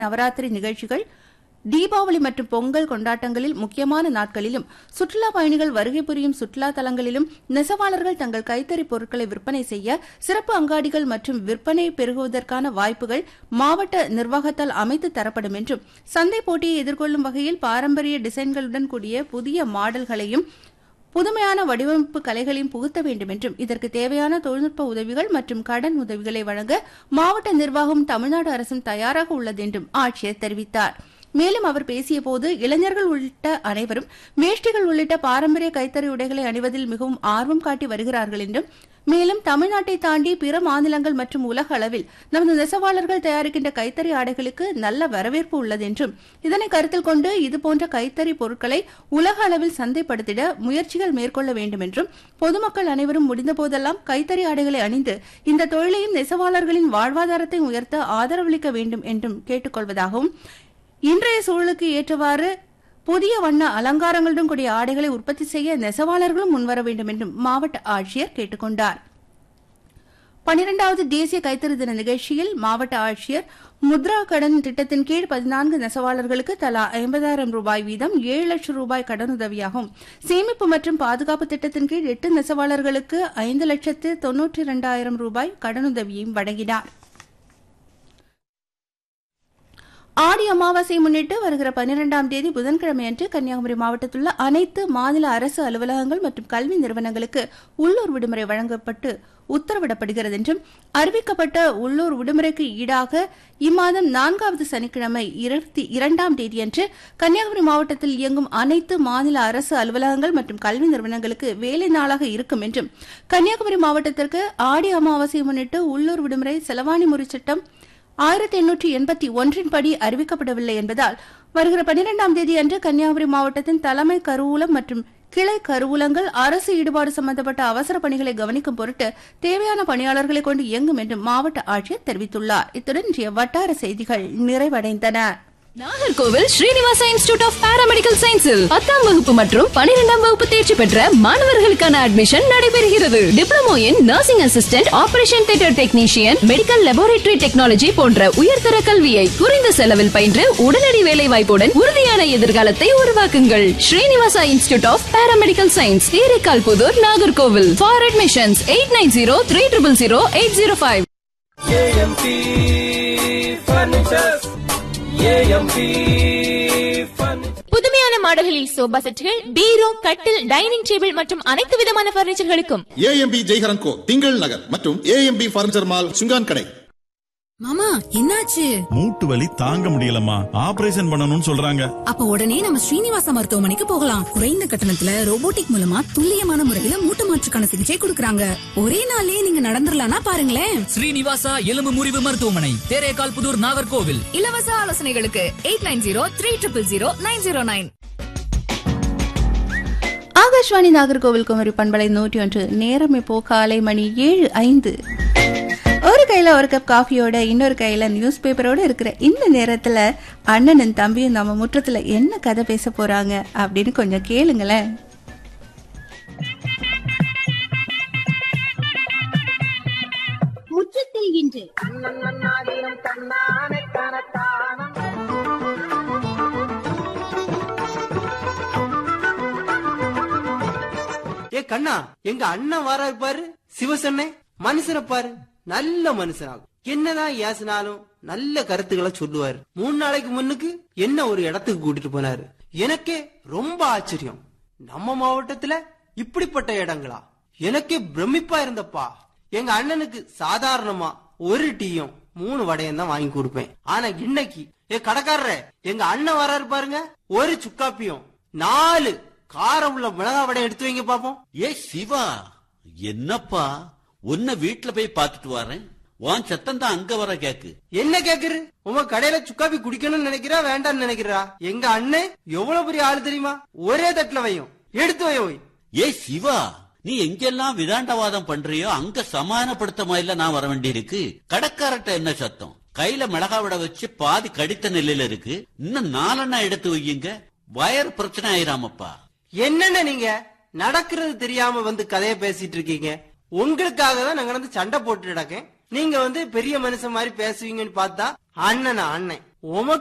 நவராத்திரி நிகழ்ச்சிகள் தீபாவளி மற்றும் பொங்கல் கொண்டாட்டங்களில் முக்கியமான நாட்களிலும் சுற்றுலா பயணிகள் வருகை புரியும் சுற்றுலா தலங்களிலும் நெசவாளர்கள் தங்கள் கைத்தறி பொருட்களை விற்பனை செய்ய சிறப்பு அங்காடிகள் மற்றும் விற்பனை பெருகுவதற்கான வாய்ப்புகள் மாவட்ட நிர்வாகத்தால் அமைத்து தரப்படும் என்றும் சந்தை போட்டியை எதிர்கொள்ளும் வகையில் பாரம்பரிய டிசைன்களுடன் கூடிய புதிய மாடல்களையும் புதுமையான வடிவமைப்பு கலைகளையும் புகுத்த வேண்டும் என்றும் இதற்கு தேவையான தொழில்நுட்ப உதவிகள் மற்றும் கடன் உதவிகளை வழங்க மாவட்ட நிர்வாகம் தமிழ்நாடு அரசும் தயாராக உள்ளது என்றும் ஆட்சியர் தெரிவித்தார் மேலும் அவர் பேசியபோது இளைஞர்கள் உள்ளிட்ட அனைவரும் வேஷ்டிகள் உள்ளிட்ட பாரம்பரிய கைத்தறி உடைகளை அணிவதில் மிகவும் ஆர்வம் காட்டி வருகிறார்கள் என்றும் மேலும் தமிழ்நாட்டை தாண்டி பிற மாநிலங்கள் மற்றும் உலக அளவில் நமது நெசவாளர்கள் தயாரிக்கின்ற கைத்தறி ஆடைகளுக்கு நல்ல வரவேற்பு உள்ளது என்றும் இதனை கருத்தில் கொண்டு இதுபோன்ற கைத்தறி பொருட்களை உலக அளவில் சந்தைப்படுத்திட முயற்சிகள் மேற்கொள்ள வேண்டும் என்றும் பொதுமக்கள் அனைவரும் முடிந்தபோதெல்லாம் கைத்தறி ஆடைகளை அணிந்து இந்த தொழிலையும் நெசவாளர்களின் வாழ்வாதாரத்தை உயர்த்த ஆதரவளிக்க வேண்டும் என்றும் கேட்டுக்கொள்வதாகவும் இன்றைய சூழலுக்கு ஏற்றவாறு புதிய வண்ண அலங்காரங்களுடன் கூடிய ஆடைகளை உற்பத்தி செய்ய நெசவாளர்களும் முன்வர வேண்டும் என்றும் மாவட்ட ஆட்சியர் கேட்டுக் கொண்டார் பனிரெண்டாவது தேசிய கைத்தறி தின நிகழ்ச்சியில் மாவட்ட ஆட்சியர் முத்ரா கடன் திட்டத்தின் கீழ் பதினான்கு நெசவாளர்களுக்கு தலா ஐம்பதாயிரம் ரூபாய் வீதம் ஏழு லட்சம் ரூபாய் கடனுதவியாகும் சேமிப்பு மற்றும் பாதுகாப்பு திட்டத்தின் கீழ் எட்டு நெசவாளர்களுக்கு ஐந்து லட்சத்து தொன்னூற்றி இரண்டாயிரம் ரூபாய் கடனுதவியையும் வழங்கினார் ஆடி அமாவாசை முன்னிட்டு வருகிற பனிரெண்டாம் தேதி புதன்கிழமையன்று கன்னியாகுமரி மாவட்டத்தில் உள்ள அனைத்து மாநில அரசு அலுவலகங்கள் மற்றும் கல்வி நிறுவனங்களுக்கு உள்ளூர் விடுமுறை வழங்கப்பட்டு உத்தரவிடப்படுகிறது என்றும் அறிவிக்கப்பட்ட உள்ளூர் விடுமுறைக்கு ஈடாக இம்மாதம் நான்காவது சனிக்கிழமை இருபத்தி இரண்டாம் தேதியன்று கன்னியாகுமரி மாவட்டத்தில் இயங்கும் அனைத்து மாநில அரசு அலுவலகங்கள் மற்றும் கல்வி நிறுவனங்களுக்கு வேலை நாளாக இருக்கும் என்றும் கன்னியாகுமரி மாவட்டத்திற்கு ஆடி அமாவாசை முன்னிட்டு உள்ளூர் விடுமுறை செலவாணி முறை சட்டம் ஆயிரத்தி எண்ணூற்றி எண்பத்தி ஒன்றின் படி அறிவிக்கப்படவில்லை என்பதால் வருகிற பனிரெண்டாம் தேதி அன்று கன்னியாகுமரி மாவட்டத்தின் தலைமை கருவூலம் மற்றும் கிளை கருவூலங்கள் அரசு ஈடுபாடு சம்பந்தப்பட்ட அவசர பணிகளை கவனிக்கும் பொருட்டு தேவையான பணியாளர்களை கொண்டு இயங்கும் என்று மாவட்ட ஆட்சியர் தெரிவித்துள்ளார் இத்துடன் இன்றைய வட்டார செய்திகள் நிறைவடைந்தன Nagercoil Srinivasa institute of paramedical சயின்ஸில் பத்தாம் வகுப்பு மற்றும் பனிரெண்டாம் வகுப்பு தேர்ச்சி பெற்ற மாணவர்களுக்கான அட்மிஷன் நடைபெறுகிறது diploma in nursing assistant operation theatre technician medical laboratory technology போன்ற உயர்தர கல்வியை குறைந்த செலவில் பயின்று உடனடி வேலை வாய்ப்புடன் உறுதியான எதிர்காலத்தை உருவாக்குங்கள் Srinivasa institute of paramedical science Therikal Puthur Nagercoil for admissions eight nine zero three triple zero eight zero five AMP furnitures AMP furniture புதுமையான மாடல்களில் சோபா செட்டுகள் பீரோ கட்டில் டைனிங் டேபிள் மற்றும் அனைத்து விதமான பர்னிச்சர்களுக்கும் ஏஎம்பி ஜெய்ஹரன் கோ திங்கள் நகர் மற்றும் ஏஎம்பி பர்னிச்சர் மால் சுங்கான் கடை மாமா என்னாச்சு மூட்டு வலி தாங்க முடியலம்மா ஆபரேஷன் பண்ணணும்னு சொல்றாங்க அப்ப உடனே நம்ம ஸ்ரீனிவாசா மருத்துவமனைக்கு போகலாம் குறைந்த கட்டணத்துல ரோபோட்டிக் மூலமா துல்லியமான முறையில மூட்டு மாற்றுக்கான சிகிச்சை கொடுக்கறாங்க ஒரே நாள்லயே நீங்க நடந்துடலாம்னா பாருங்களேன் ஸ்ரீனிவாசா எலும்பு முறிவு மருத்துவமனை தேரேகால் புதூர் நாகர்கோவில் இலவச ஆலோசனைகளுக்கு eight nine zero three triple zero nine zero nine Akashvani Nagercoil Kumari பண்பலை நூற்றி ஒன்று நேரம் இப்போ காலை மணி ஏழு ஐந்து ஒரு கையில ஒரு கப் காஃபியோட இன்னொரு கையில நியூஸ் பேப்பரோட இருக்கிற இந்த நேரத்துல அண்ணனும் தம்பியும் நம்ம முற்றத்துல என்ன கதை பேச போறாங்க அப்படின்னு கொஞ்சம் கேளுங்களேன் முற்றத்தில் இன்று ஏ கண்ணா எங்க அண்ணன் வராரு பாரு சிவசண்ணே மனுஷனை பாரு நல்ல மனுஷனாகும் என்னதான் ஏசினாலும் நல்ல கருத்துக்களை சொல்லுவாரு மூணு நாளைக்கு முன்னுக்கு என்ன ஒரு இடத்துக்கு கூட்டிட்டு போனாரு எனக்கே ரொம்ப ஆச்சரியம் நம்ம மாவட்டத்துல இப்படிப்பட்ட இடங்களா எனக்கே பிரமிப்பா இருந்தப்பா எங்க அண்ணனுக்கு சாதாரணமா ஒரு டீயும் மூணு வடையும் தான் வாங்கி கொடுப்பேன் ஆனா இன்னைக்கு ஏ கடைக்காரரே எங்க அண்ணன் வராரு பாருங்க ஒரு சுக்காப்பியும் நாலு காரம் உள்ள மிளகா வடை எடுத்து வைங்க பாப்போம் ஏ சிவா என்னப்பா உன்னை வீட்டுல போய் பார்த்துட்டு வரேன் உன் சத்தம் தான் அங்க வர கேக்கு என்ன கேக்குற உங்க கடையில சுக்காப்பி குடிக்கணும்னு நினைக்கிறா வேண்டாம்னு நினைக்கிறா எங்க அண்ணன் எவ்வளவு பெரிய ஆளு தெரியுமா ஒரே தட்டுல வையும் எடுத்து வை வை ஏ சிவா நீ எங்கெல்லாம் விதாண்டவாதம் பண்றியோ அங்க சமாதானப்படுத்த மாதிரி நான் வர வேண்டியிருக்கு கடைக்காரட்ட என்ன சத்தம் கையில மிளகா விட வச்சு பாதி கடித்த நிலையில இருக்கு இன்னும் நாலெண்ணா எடுத்து வையுங்க வயர் பிரச்சனை ஆயிராமப்பா என்னென்ன நீங்க நடக்கிறது தெரியாம வந்து கதைய பேசிட்டு இருக்கீங்க உங்களுக்காக தான் நாங்க வந்து சண்டை போட்டு நடக்கேன் நீங்க வந்து பெரிய மனுஷன் மாதிரி பேசுவீங்கன்னு பார்த்தா அண்ணனா அண்ணன் உமக்கு